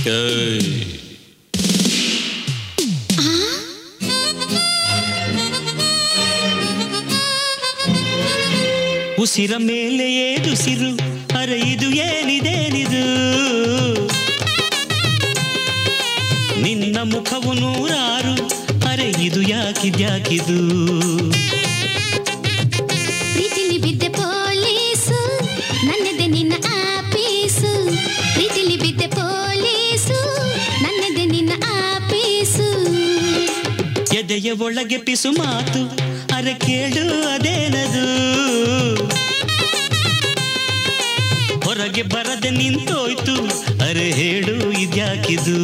ಏಯ್. ಉಸಿರ ಮೇಲೆ ಏದುಸಿರು ಅರೆ ಇದು ಏನಿದೇನಿದು ನಿನ್ನ ಮುಖವು ನೂರಾರು ಅರೆ ಇದು ಯಾಕಿದ್ಯಾಕಿದು ಪ್ರೀತಿಲಿ ಬಿದ್ದೆ ಪೊಲೀಸು ನನ್ನದೆ ನಿನ್ನ ಆಪೀಸು ಪ್ರೀತಿಲಿ ಬಿದ್ದೆ ಪೊಲೀಸು ನನ್ನದೆ ನಿನ್ನ ಆಪೀಸು ಎದೆಯ ಒಳಗೆ ಪಿಸು ಮಾತು ಅರೆ ಕೇಳು ಅದೇನದು ಹೊರಗೆ ಬರದೆ ನಿಂತೋಯ್ತು ಅರೆ ಹೇಳು ಇದ್ಯಾಕಿದು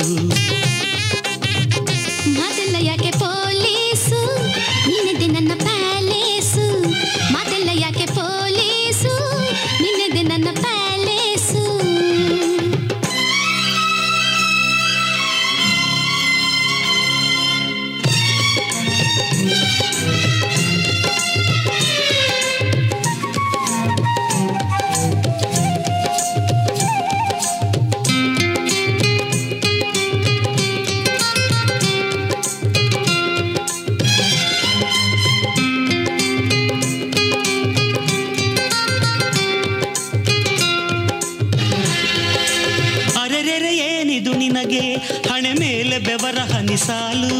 ಮಾತೆಲ್ಲ ಯಾಕೆ ಪೊಲೀಸು ನಿನ್ನದೆ ನನ್ನ ಪ್ಯಾಲೇಸು ಮಾತೆಲ್ಲ ಯಾಕೆ ಪೊಲೀಸು ನಿನ್ನದೆ ನನ್ನ ಪ್ಯಾಲೇಸು ಅರೆರೆರೆ ಏನಿದು ನಿನಗೆ ಹಣೆ ಮೇಲೆ ಬೆವರ ಹನಿ ಸಾಲು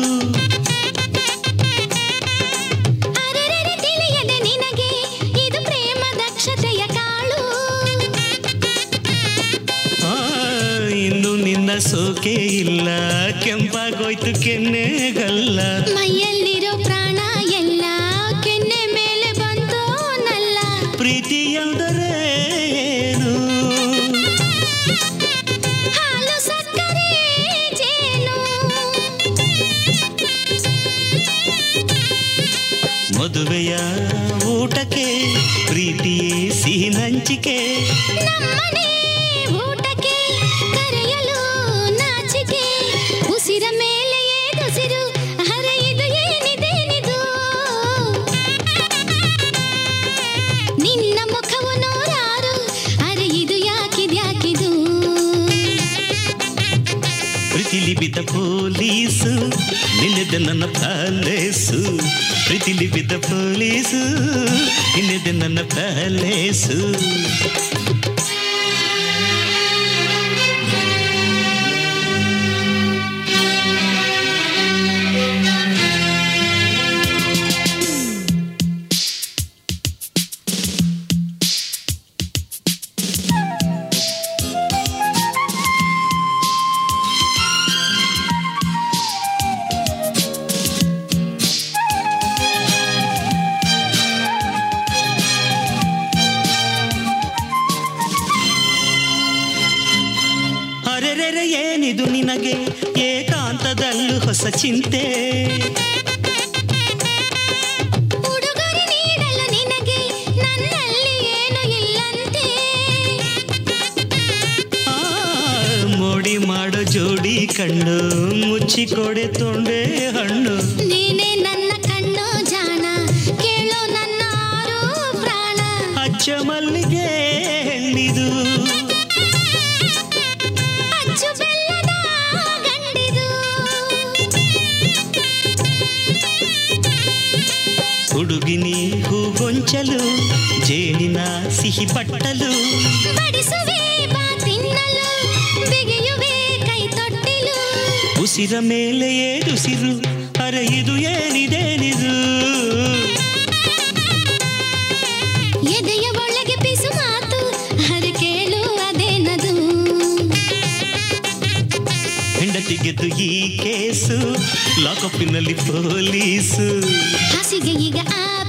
ಅರೆರೆರೆ ತಿಳಿಯದೆ ನಿನಗೆ ಇದು ಪ್ರೇಮ ದಕ್ಷತೆಯ ಕಾಳು ಆ, ಇನ್ನು ನಿನ್ನ ಸೋಕೆ ಇಲ್ಲ ಕೆಂಪಾಗೋಯ್ತು ಕೆನ್ನೆಗಲ್ಲ ಮೈಯಲ್ಲಿರೋ ಪ್ರಾಣ ಎಲ್ಲ ಕೆನ್ನೆ ಮೇಲೆ ಬಂತು ನಲ್ಲ ಪ್ರೀತಿ ಎಂದರೆ ಏನು ಹಾಲು ಸಕ್ಕರೆ ಜೇನು ಮದುವೆಯ ಊಟಕ್ಕೆ ಪ್ರೀತಿಯೇ ಸಿಹಿ ನಂಚಿಕೆ ನಮ್ಮನೆ ಊಟಕ್ಕೆ ಕರೆಯಲು ನಾಚಿಕೆ ಉಸಿರ ಮೇಲೆ ಏದುಸಿರು ಹರ ಇದು ಏನಿದೇನಿದು ನಿನ್ನ ಮುಖವು ನೂರಾರು ಅರೆ ಇದು ಯಾಕಿದ್ಯಾಕಿದು ಪ್ರೀತಿಲಿ ಬಿದ್ದ ಪೊಲೀಸು ನಿನ್ನೆದೆ ನನ್ನ ಪ್ಯಾಲೇಸು ಪ್ರೀತಿಲಿ ಬಿದ್ದ ಪೊಲೀಸು ನಿನ್ನೆದೆ ನನ್ನ ಪ್ಯಾಲೇಸು ಅರೆರೆರೆ ಏನಿದು ನಿನಗೆ ಏಕಾಂತದಲ್ಲೂ ಹೊಸ ಚಿಂತೆ ಉಡುಗೊರೆ ನೀಡಲು ನಿನಗೆ ನನ್ನಲ್ಲಿ ಏನು ಇಲ್ಲಂತೆ ಆ, ಮೋಡಿ ಮಾಡೋ ಜೋಡಿ ಕಣ್ಣು ಮುಚ್ಚಿಕೊಡೆ ತೊಂಡೆ ಹಣ್ಣು ನೀನೇ ನನ್ನ ಕಣ್ಣು ಜಾಣ ಕೇಳೋ ನನ್ನ ಆರು ಪ್ರಾಣ ಅಚ್ಚ ಮಲ್ಲಿಗೆ ಹೆಣ್ಣಿದು ಅಚ್ಚು ಬೆಲ್ಲದ ಗಂಡಿದು ಹುಡುಗಿನಿ ಹೂಗೊಂಚಲು ಜೇನಿನ ಸಿಹಿ ಬಟ್ಟಲು ಬಡಿಸುವೆ ಬಾ ತಿನ್ನಲು ಬಿಗಿಯುವೆ ಕೈ ತೊಟ್ಟಿಲು ಉಸಿರ ಮೇಲೆ ಏದುಸಿರು ಅರೆ ಇದು ಏನಿದೇನಿದು ಎದೆಯ ಒಳಗೆ ಪಿಸು ಮಾತು ಹರಿ ಕೇಳು ಅದೇನದು ಹೆಂಡತಿಗೆದ್ದು ಈ ಕೇಸು ಲಾಕಪ್ಪಿನಲ್ಲಿ ಪೊಲೀಸು ಹಾಸಿಗೆ ಈಗ ಆ